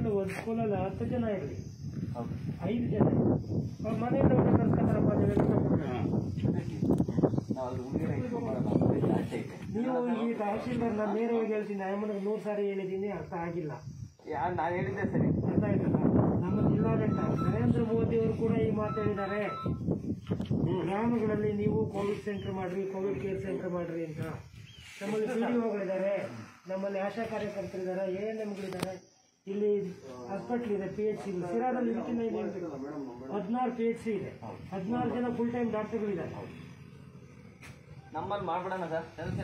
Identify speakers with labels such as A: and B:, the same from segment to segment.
A: ಮಕ್ಕಳು ಒಂದು ಸ್ಕೂಲಲ್ಲಿ ಹತ್ತು ಜನ ಇರಲಿ
B: ಹೌದು
A: ಐದು ಜನ ಅವ್ರ ಮನೆಯಿಂದ ಊಟ ತರ್ಸ್ಕೊತಾರಪ್ಪ ನೀವೆಲ್ಲ
B: ನಾವು ಅದು ಹುಡುಗಿಯರ ಇಟ್ಕೊಂಡು ಮಾಡೋದು ಆಸೆ ಇದೆ
A: ನೀವು ಈ ತಹಶೀಲ್ದಾರ್ ನಾನು ನೇರವಾಗಿ ಹೇಳ್ತೀನಿ ಅಮ್ಮನಿಗೆ ನೂರು ಸಾರಿ ಹೇಳಿದ್ದೀನಿ ಅರ್ಥ ಆಗಿಲ್ಲ
B: ಯಾರು ನಾನು ಹೇಳಿದ್ದೆ ಸರಿ
A: ಅರ್ಥ ಆಯ್ತಲ್ಲ ನಮ್ಮ ಜಿಲ್ಲಾಡಳಿತ ನರೇಂದ್ರ ಮೋದಿ ಅವರು ಕೂಡ ಈ ಮಾತು ಹೇಳಿದ್ದಾರೆ ಗ್ರಾಮಗಳಲ್ಲಿ ನೀವು ಕೋವಿಡ್ ಸೆಂಟರ್ ಮಾಡ್ರಿ ಕೋವಿಡ್ ಕೇರ್ ಸೆಂಟರ್ ಮಾಡ್ರಿ ಅಂತ ನಮ್ಮಲ್ಲಿ ಪಿ ಡಿ ಒಗಳಿದ್ದಾರೆ ನಮ್ಮಲ್ಲಿ ಆಶಾ ಕಾರ್ಯಕರ್ತರಿದ್ದಾರೆ ಎ ಎನ್ ಎಮ್ಗಳಿದ್ದಾರೆ ಇಲ್ಲಿ ಹಾಸ್ಪಿಟ್ಲ್ ಇದೆ ಪಿ ಎಚ್ ಸಿ ಸಿರಾದಲ್ಲಿ ಇದಕ್ಕಿಂತ ಇದೆ ಹದಿನಾರು ಪಿ ಎಚ್ ಸಿ ಇದೆ ಹದಿನಾರು ಜನ ಫುಲ್ ಟೈಮ್ ಡಾಕ್ಟರ್ಗಳಿದ್ದಾರೆ
B: ನಮ್ಮಲ್ಲಿ ಮಾಡ್ಬಿಡೋಣ ಸರ್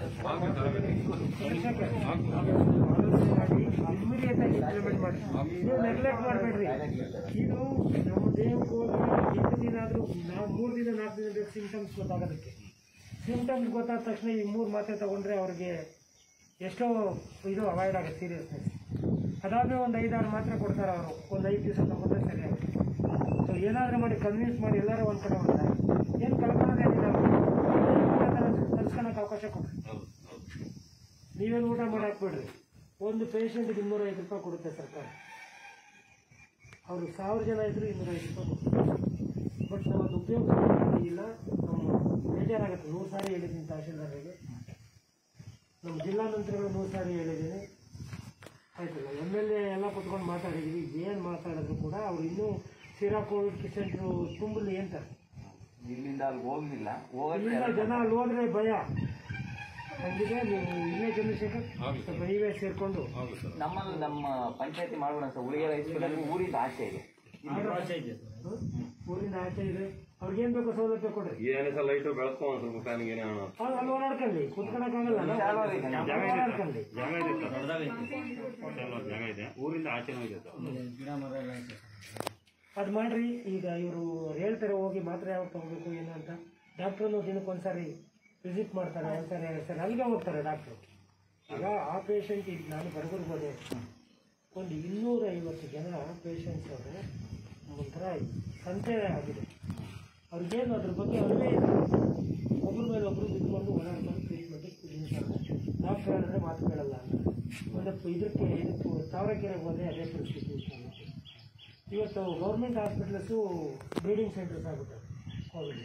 A: ಇಮಿಡಿಯೇಟ್ ಆಗಿ ಇಂಪ್ಲಿಮೆಂಟ್ ಮಾಡಿ ನೀವು ನೆಗ್ಲೆಕ್ಟ್ ಮಾಡಬೇಡ್ರಿ ಇದು ನಮ್ಮ ದೇಹಕ್ಕೆ ಹೋಗಿ ಎಷ್ಟು ದಿನ ಆದರೂ ನಾವು ಮೂರು ದಿನ ನಾಲ್ಕು ದಿನ ಬೇಕು ಸಿಂಟಮ್ಸ್ ಗೊತ್ತಾಗೋದಕ್ಕೆ ಸಿಂಟಮ್ಸ್ ಗೊತ್ತಾದ ತಕ್ಷಣ ಈ ಮೂರು ಮಾತ್ರೆ ತಗೊಂಡ್ರೆ ಅವ್ರಿಗೆ ಎಷ್ಟೋ ಇದು ಅವಾಯ್ಡ್ ಆಗುತ್ತೆ ಸೀರಿಯಸ್ನೆಸ್ ಅದಾದ್ಮೇಲೆ ಒಂದು ಐದಾರು ಮಾತ್ರೆ ಕೊಡ್ತಾರೆ ಅವರು ಒಂದು ಐದು ದಿವಸ ತಗೊಂಡ್ರೆ ಸರಿಯಾಗುತ್ತೆ ಸೊ ಏನಾದರೂ ಮಾಡಿ ಕನ್ವಿನ್ಸ್ ಮಾಡಿ ಎಲ್ಲರೂ ಒಂದು ಕಡೆ ಮಾಡ್ತಾರೆ ಏನು ಕಳ್ಕೊಳ್ಳೋದೇನಿಲ್ಲ ಕಲ್ಸ್ಕೊಳಕ್ಕೆ ಅವಕಾಶ ಕೊಡ್ರಿ ನೀವೇನು ಊಟ ಮಾಡಿ ಹಾಕ್ಬಿಡ್ರಿ ಒಂದು ಪೇಷಂಟ್ಗೆ ಇನ್ನೂರೈದು ರೂಪಾಯಿ ಕೊಡುತ್ತೆ ಸರ್ಕಾರ ಅವರು ಸಾವಿರ ಜನ ಇದ್ರು ಇನ್ನೂರೈದು ರೂಪಾಯಿ ಕೊಡ್ತಾರೆ ಬಟ್ ನಾವು ಅದು ಉಪಯೋಗ ಇಲ್ಲ ನಾವು ಬೇಜಾರಾಗುತ್ತೆ ನೂರು ಸಾರಿ ಹೇಳಿದ್ದೀನಿ ತಹಶೀಲ್ದಾರ್ಗೆ ನಮ್ಮ ಜಿಲ್ಲಾಮಂತ್ರಿಗಳು ನೂರು ಸಾರಿ ಹೇಳಿದ್ದೀನಿ ಆಯ್ತಲ್ಲ ಎಮ್ ಎಲ್ ಎ ಎಲ್ಲ ಕುತ್ಕೊಂಡು ಮಾತಾಡಿದ್ವಿ ಏನು ಮಾತಾಡಿದ್ರು ಕೂಡ ಅವ್ರು ಇನ್ನೂ ಸಿರಾ ಕೋವಿಡ್ ಸೆಂಟ್ರು ತುಂಬಲಿ ಅಂತ
B: ಇಲ್ಲಿಂದ ಅಲ್ಲಿ ಹೋಗ್ಲಿಲ್ಲ ಹೋಗಕ್ಕೆ
A: ಇಲ್ಲಿಂದ ಜನ ಅಲ್ಲಿ ಹೋದ್ರೆ ಭಯ ಹಂಗಿದೆ ನೀವು ಇಲ್ಲೇ ಚಂದ್ರಶೇಖರ್ ಸ್ವಲ್ಪ ನೀವೇ ಸೇರ್ಕೊಂಡು
B: ನಮ್ಮಲ್ಲಿ ನಮ್ಮ ಪಂಚಾಯತಿ ಮಾಡ್ಬಿಡೋಣ ಸರ್ ಹುಡುಗಿಯರ ಹೈಸ್ಕೂಲಲ್ಲಿ ಊರಿಂದ ಆಚೆ ಇದೆ
A: ಹ್ಮ್? ಊರಿಂದ ಆಚೆ ಇದೆ ಅವ್ರಿಗೇನ್ ಬೇಕೋ ಸೌಲಭ್ಯ ಕೊಡ್ರಿ
C: ಏನೇ ಸಲ ಲೈಟು ಬೆಳಕು ಒಂದ್ ಸ್ವಲ್ಪ ಫ್ಯಾನ್ಗೆ ಏನೇ ಅಣ್ಣ
A: ಅವ್ರು ಅಲ್ಲಿ ಓಡಾಡ್ಕೊಳ್ಳಿ ಕುತ್ಕೊಳಕ್ಕಾಗಲ್ಲ
B: ವಿಶಾಲವಾಗಿ ಇದೆ.
A: ಅಲ್ಲಿ ಓಡಾಡ್ಕೊಳ್ಳಿ
C: ಜಾಗ ಇದೆ ಸರ್ ದೊಡ್ಡದಾಗೈತೆ ಜಾಗ ಇದೆ ಊರಿಂದ ಆಚೆನೂ ಇದೆ ಸರ್
A: ಅದು ಮಾಡ್ರಿ ಈಗ ಇವರು ಹೇಳ್ತಾರೆ ಹೋಗಿ ಮಾತ್ರೆ ಯಾವಾಗ ತಗೋಬೇಕು ಏನು ಅಂತ ಡಾಕ್ಟ್ರನ್ನು ದಿನಕ್ಕೆ ಒಂದ್ಸಾರಿ ವಿಸಿಟ್ ಮಾಡ್ತಾರೆ ಒಂದ್ಸಾರಿ ಎರಡು ಸಾರಿ ಅಲ್ಲಿಗೆ ಹೋಗ್ತಾರೆ ಡಾಕ್ಟ್ರು ಈಗ ಆ ಪೇಷಂಟ್ ಈಗ ನಾನು ಬರ್ಬಿರ್ಬೋದು ಒಂದು ಇನ್ನೂರ ಐವತ್ತು ಜನ ಪೇಷಂಟ್ಸ್ ಅವರು ಒಂಥರ ಸಂತೆ ಆಗಿದೆ ಅವ್ರಿಗೇನು ಅದ್ರ ಬಗ್ಗೆ ಅರಿವೇ ಇಲ್ಲ ಒಬ್ಬರ ಮೇಲೆ ಒಬ್ಬರು ಬಿದ್ದುಕೊಂಡು ಓಡಾಡ್ಕೊಂಡು ಟ್ರೀಟ್ಮೆಂಟ್ ಡಾಕ್ಟರ್ ಹೇಳಿದ್ರೆ ಮಾತು ಕೇಳಲ್ಲ ಅಂತ ಒಂದು ಇದಕ್ಕೆ ಇದಕ್ಕೆ ತಾವರೆಕೆರೆಗೆ ಹೋದರೆ ಅದೇ ಪರಿಸ್ಥಿತಿ ಇತ್ತು ಇವತ್ತು ಗೌರ್ಮೆಂಟ್ ಹಾಸ್ಪಿಟಲ್ಸು ಬ್ರೀಡಿಂಗ್ ಸೆಂಟರ್ಸ್ ಆಗುತ್ತೆ ಕೋವಿಡ್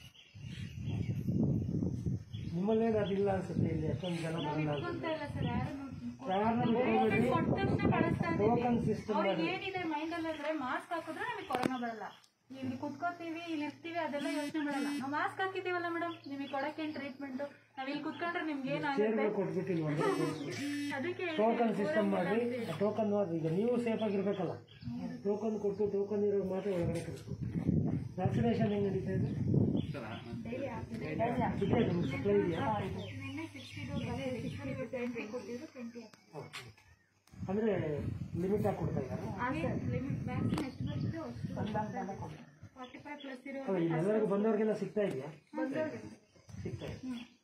A: ನಿಮ್ಮಲ್ಲೇನು ಅದಿಲ್ಲ ಅನ್ಸುತ್ತೆ ಇಲ್ಲಿ ಎಷ್ಟೊಂದು ಜನ ಬರಲ್ಲ ಅನ್ಸುತ್ತೆ ಯಾರನ್ನ ಟೋಕನ್ ಸಿಸ್ಟಮ್
D: ಅವ್ರಿಗೆ ಏನಿದೆ ಮೈಂಡ್ ಅಲ್ಲಿ ಅಂದ್ರೆ ಮಾಸ್ಕ್ ಹಾಕಿದ್ರೆ ನಮಗೆ ಕೊರೋನಾ ಬರಲ್ಲ ಇಲ್ಲಿ ಕುತ್ಕೋತೀವಿ ಇಲ್ಲಿ ಇರ್ತೀವಿ ಅದೆಲ್ಲ ಯೋಚನೆ ಮಾಡಲ್ಲ ನಾವು ಮಾಸ್ಕ್ ಹಾಕಿದೀವಲ್ಲ ಮೇಡಮ್ ನಿಮಗೆ ಕೊಡಕ್ಕೇನ್ ಟ್ರೀಟ್ಮೆಂಟ್ ನಾವ್ ಇಲ್ಲಿ ಕುತ್ಕೊಂಡ್ರೆ ನಿಮ್ಗೆ ಏನಾಗುತ್ತೆ
A: ಚೇರ್ಗಳು ಕೊಟ್ಬಿಟ್ಟಿಲ್ಲ ಒಂದು
D: ಅದಕ್ಕೆ
A: ಟೋಕನ್ ಸಿಸ್ಟಮ್ ಮಾಡಿ ಟೋಕನ್ ಈಗ ನೀವು ಸೇಫ್ ಆಗಿರ್ಬೇಕಲ್ಲ ಟೋಕನ್ ಕೊಟ್ಟು ಟೋಕನ್ ಇರೋ ಮಾತ್ರ ಒಳಗಡೆ ಕಳಿಸ್ಬೇಕು ವ್ಯಾಕ್ಸಿನೇಷನ್ ಹೆಂಗೆ ನಡೀತಾ ಇದೆ ಇದೆ ನಿಮ್ಗೆ ಸಪ್ಲೈ ಇದೆಯಾ ಓಕೆ. ಅಂದ್ರೆ ಲಿಮಿಟ್ ಆಗಿ ಕೊಡ್ತಾ ಇದ್ದಾರೆ
D: ಫಾರ್ಟಿ ಫೈವ್ ಪ್ಲಸ್ ಇರೋ
A: ಅಲ್ಲ ಎಲ್ಲರಿಗೂ ಬಂದವ್ರಿಗೆಲ್ಲ ಸಿಗ್ತಾ ಇದೆಯಾ ಸಿಗ್ತಾ ಇದೆ